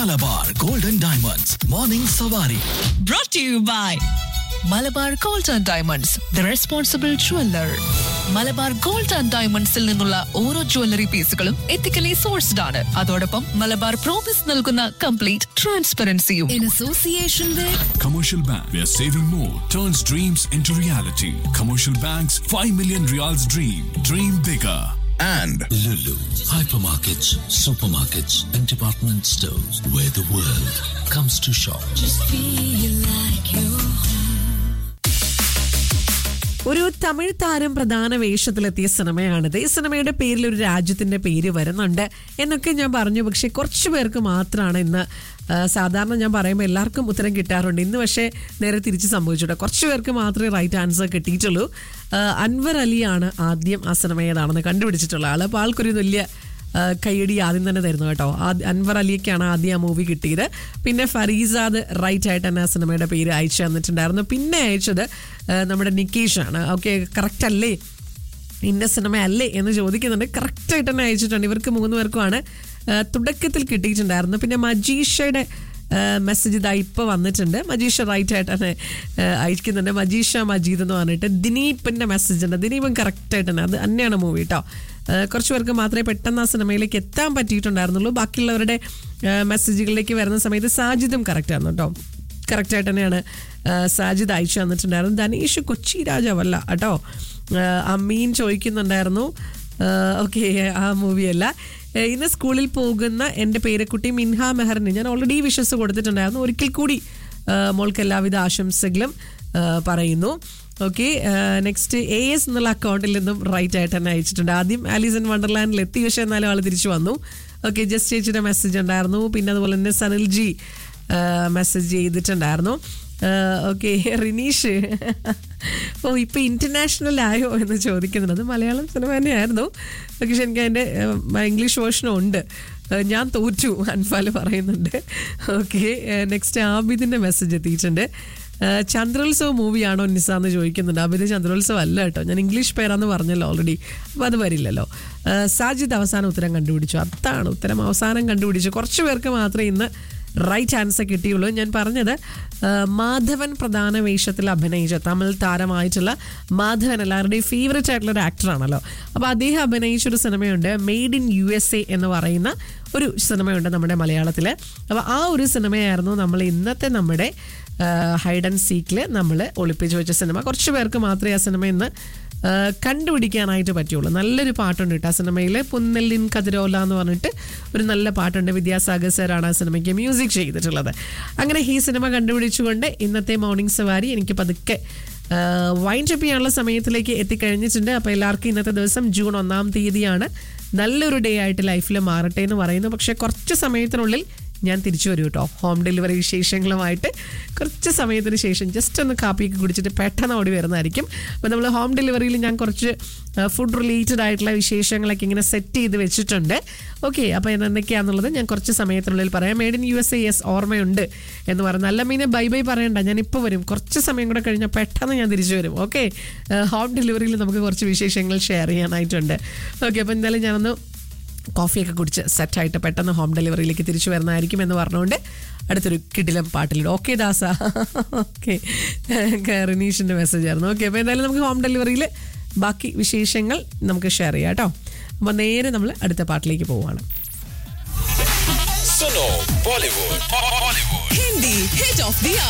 Malabar golden diamonds morning സവാരി brought to you by Malabar gold and diamonds the responsible jeweller Malabar gold and ഡയമണ്ട്സിൽ നിന്നുള്ള ഓരോ jewellery പീസുകളും ethically sourced ആണ് അതോടൊപ്പം മലബാർ പ്രോമിസ് നൽകുന്ന കംപ്ലീറ്റ് ട്രാൻസ്പെറൻസിയും in association with Commercial Bank, where saving more turns dreams into reality. Commercial Bank's 5 million reals dream. Dream bigger. and Lulu, hypermarkets, supermarkets, and department stores where the world comes to shop. ഒരു തമിഴ് താരം പ്രധാന വേഷത്തിലെത്തിയ സിനിമയാണിത് ഈ സിനിമയുടെ പേരിൽ ഒരു രാജ്യത്തിന്റെ പേര് വരുന്നുണ്ട് എന്നൊക്കെ ഞാൻ പറഞ്ഞു പക്ഷെ കുറച്ച് പേർക്ക് മാത്രമാണ് ഇന്ന് ആ, സാധാരണ ഞാൻ പറയുമ്പോൾ എല്ലാവർക്കും ഉത്തരം കിട്ടാറുണ്ട് ഇന്ന് പക്ഷേ നേരെ തിരിച്ച് സംഭവിച്ചിട്ട് കുറച്ച് പേർക്ക് മാത്രമേ റൈറ്റ് ആൻസർ കിട്ടിയിട്ടുള്ളൂ ആ, അൻവർ അലിയാണ് ആദ്യം ആ സിനിമ ഏതാണെന്ന് കണ്ടുപിടിച്ചിട്ടുള്ള ആൾ അപ്പോൾ ആൾക്കൊരു വലിയ ആ, കയ്യടി ആദ്യം തന്നെ തരുന്നു കേട്ടോ ആദ്യ- അൻവർ അലിയൊക്കെയാണ് ആദ്യം ആ മൂവി കിട്ടിയത് പിന്നെ ഫരീസാദ് റൈറ്റ് ആയിട്ട് തന്നെ ആ സിനിമയുടെ പേര് അയച്ചു തന്നിട്ടുണ്ടായിരുന്നു പിന്നെ അയച്ചത് ആ, നമ്മുടെ നിക്കേഷാണ് ഓക്കെ കറക്റ്റ് അല്ലേ ഇന്ന സിനിമ അല്ലേ എന്ന് ചോദിക്കുന്നുണ്ട് കറക്റ്റായിട്ട് തന്നെ അയച്ചിട്ടുണ്ട് ഇവർക്ക് മൂന്ന് പേർക്കുമാണ് ആ, തുടക്കത്തിൽ കിട്ടിയിട്ടുണ്ടായിരുന്നു പിന്നെ മജീഷയുടെ മെസ്സേജ് ഇതാ ഇപ്പോൾ വന്നിട്ടുണ്ട് മജീഷ റൈറ്റ് ആയിട്ട് തന്നെ ആ, അയക്കുന്നുണ്ട് മജീഷ മജീദ് എന്ന് പറഞ്ഞിട്ട് ദിനീപിൻ്റെ മെസ്സേജ് ഉണ്ട് ദിനീപും കറക്റ്റായിട്ട് തന്നെ അത് തന്നെയാണ് മൂവി കേട്ടോ ആ, കുറച്ച് പേർക്ക് മാത്രമേ പെട്ടെന്ന് ആ സിനിമയിലേക്ക് എത്താൻ പറ്റിയിട്ടുണ്ടായിരുന്നുള്ളൂ ബാക്കിയുള്ളവരുടെ ആ, മെസ്സേജുകളിലേക്ക് വരുന്ന സമയത്ത് സാജിദും കറക്റ്റായിരുന്നു കേട്ടോ കറക്റ്റായിട്ട് തന്നെയാണ് ആ, സാജിദ് അയച്ചു തന്നിട്ടുണ്ടായിരുന്നു ധനീഷ് കൊച്ചി രാജാവല്ല കേട്ടോ ആ, അമ്മീൻ ചോദിക്കുന്നുണ്ടായിരുന്നു ഓക്കെ ആ മൂവിയല്ല ഏ, ഇന്ന് സ്കൂളിൽ പോകുന്ന എൻ്റെ പേരക്കുട്ടി മിൻഹ മെഹറിന് ഞാൻ ഓൾറെഡി വിഷസ് കൊടുത്തിട്ടുണ്ടായിരുന്നു ഒരിക്കൽ കൂടി ആ, മോൾക്ക് എല്ലാവിധ ആശംസകളും ആ, പറയുന്നു ഓക്കെ നെക്സ്റ്റ് എ എസ് എന്നുള്ള അക്കൗണ്ടിൽ നിന്നും റൈറ്റ് ആയിട്ട് തന്നെ അയച്ചിട്ടുണ്ട് ആദ്യം ആലീസ് ഇൻ വണ്ടർലാൻഡിൽ എത്തി പക്ഷേ എന്നാലും ആൾ തിരിച്ചു വന്നു ഓക്കെ ജസ്റ്റ് ചേച്ചിയുടെ മെസ്സേജ് ഉണ്ടായിരുന്നു പിന്നെ അതുപോലെ തന്നെ സനിൽ ജി മെസ്സേജ് ചെയ്തിട്ടുണ്ടായിരുന്നു ഓക്കെ റിനീഷ് ഓ ഇപ്പൊ ഇന്റർനാഷണൽ ആയോ എന്ന് ചോദിക്കുന്നുണ്ട് അത് മലയാളം സിനിമ തന്നെയായിരുന്നു പക്ഷെ എനിക്ക് അതിൻ്റെ ഇംഗ്ലീഷ് വേർഷനും ഉണ്ട് ഏഹ് ഞാൻ തോറ്റു അൻഫാൽ പറയുന്നുണ്ട് ഓക്കെ നെക്സ്റ്റ് ആബിദിൻ്റെ മെസ്സേജ് എത്തിയിട്ടുണ്ട് ഏഹ് ചന്ദ്രോത്സവം മൂവിയാണോ നിസ എന്ന് ചോദിക്കുന്നുണ്ട് ആബിദ് ചന്ദ്രോത്സവം അല്ല കേട്ടോ ഞാൻ ഇംഗ്ലീഷ് പേരാന്ന് പറഞ്ഞല്ലോ ഓൾറെഡി അപ്പോൾ അത് വരില്ലല്ലോ ഏഹ് സാജിദ് അവസാനം ഉത്തരം കണ്ടുപിടിച്ചു അതാണ് ഉത്തരം അവസാനം കണ്ടുപിടിച്ചു കുറച്ച് പേർക്ക് മാത്രമേ ഇന്ന് റൈറ്റ് ആൻസർ കിട്ടിയുള്ളൂ ഞാൻ പറഞ്ഞത് ആ, മാധവൻ പ്രധാന വേഷത്തിൽ അഭിനയിച്ച തമിഴ് താരമായിട്ടുള്ള മാധവൻ എല്ലാവരുടെയും ഫേവറേറ്റ് ആയിട്ടുള്ള ഒരു ആക്ടറാണല്ലോ അപ്പോൾ അദ്ദേഹം അഭിനയിച്ചൊരു സിനിമയുണ്ട് made in U S A എന്ന് പറയുന്ന ഒരു സിനിമയുണ്ട് നമ്മുടെ മലയാളത്തിൽ അപ്പോൾ ആ ഒരു സിനിമയായിരുന്നു നമ്മൾ ഇന്നത്തെ നമ്മുടെ ഹൈഡ് ആൻഡ് സീക്കിൽ നമ്മൾ ഒളിപ്പിച്ച് വെച്ച സിനിമ കുറച്ച് പേർക്ക് മാത്രമേ ആ സിനിമ ഇന്ന് ആ, കണ്ടുപിടിക്കാനായിട്ട് പറ്റുള്ളൂ നല്ലൊരു പാട്ടുണ്ട് കേട്ടോ ആ സിനിമയിൽ പുന്നെല്ലിൻ കതിരോല എന്ന് പറഞ്ഞിട്ട് ഒരു നല്ല പാട്ടുണ്ട് വിദ്യാസാഗർ സാറാണ് ആ സിനിമയ്ക്ക് മ്യൂസിക് ചെയ്തിട്ടുള്ളത് അങ്ങനെ ഈ സിനിമ കണ്ടുപിടിച്ചുകൊണ്ട് ഇന്നത്തെ മോർണിംഗ് സവാരി എനിക്ക് പതുക്കെ വൈൻഡ് അപ്പ് ചെയ്യാനുള്ള സമയത്തിലേക്ക് എത്തിക്കഴിഞ്ഞിട്ടുണ്ട് അപ്പോൾ എല്ലാവർക്കും ഇന്നത്തെ ദിവസം ജൂൺ ഒന്നാം തീയതിയാണ് നല്ലൊരു ഡേ ആയിട്ട് ലൈഫിൽ മാറട്ടെ എന്ന് പറയുന്നു പക്ഷേ കുറച്ച് സമയത്തിനുള്ളിൽ ഞാൻ തിരിച്ചു വരും കേട്ടോ ഹോം ഡെലിവറി വിശേഷങ്ങളുമായിട്ട് കുറച്ച് സമയത്തിന് ശേഷം ജസ്റ്റ് ഒന്ന് കാപ്പിയൊക്കെ കുടിച്ചിട്ട് പെട്ടെന്ന് ഓടി വരുന്നതായിരിക്കും അപ്പോൾ നമ്മൾ ഹോം ഡെലിവറിയിൽ ഞാൻ കുറച്ച് ഫുഡ് റിലേറ്റഡ് ആയിട്ടുള്ള വിശേഷങ്ങളൊക്കെ ഇങ്ങനെ സെറ്റ് ചെയ്ത് വെച്ചിട്ടുണ്ട് ഓക്കെ അപ്പോൾ എന്തൊക്കെയാണെന്നുള്ളത് ഞാൻ കുറച്ച് സമയത്തിനുള്ളിൽ പറയാം made in U S A എസ് ഓർമ്മയുണ്ട് എന്ന് പറഞ്ഞു നല്ല മീനെ ബൈ ബൈ പറയണ്ട ഞാൻ ഇപ്പോൾ വരും കുറച്ച് സമയം കൂടെ കഴിഞ്ഞാൽ പെട്ടെന്ന് ഞാൻ തിരിച്ചു വരും ഓക്കെ ഹോം ഡെലിവറിയിൽ നമുക്ക് കുറച്ച് വിശേഷങ്ങൾ ഷെയർ ചെയ്യാനായിട്ടുണ്ട് ഓക്കെ അപ്പോൾ എന്തായാലും ഞാനൊന്ന് കോഫിയൊക്കെ കുടിച്ച് സെറ്റായിട്ട് പെട്ടെന്ന് ഹോം ഡെലിവറിയിലേക്ക് തിരിച്ചു വരുന്നതായിരിക്കും എന്ന് പറഞ്ഞുകൊണ്ട് അടുത്തൊരു കിടിലം പാട്ടിലിടും ഓക്കെ ദാസ ഓക്കെ റിനീഷിൻ്റെ മെസ്സേജ് ആയിരുന്നു ഓക്കെ അപ്പോൾ എന്തായാലും നമുക്ക് ഹോം ഡെലിവറിയിൽ ബാക്കി വിശേഷങ്ങൾ നമുക്ക് ഷെയർ ചെയ്യാം കേട്ടോ അപ്പോൾ നേരെ നമ്മൾ അടുത്ത പാട്ടിലേക്ക് പോവുകയാണ് Suno Bollywood. Bollywood. Hindi hit of the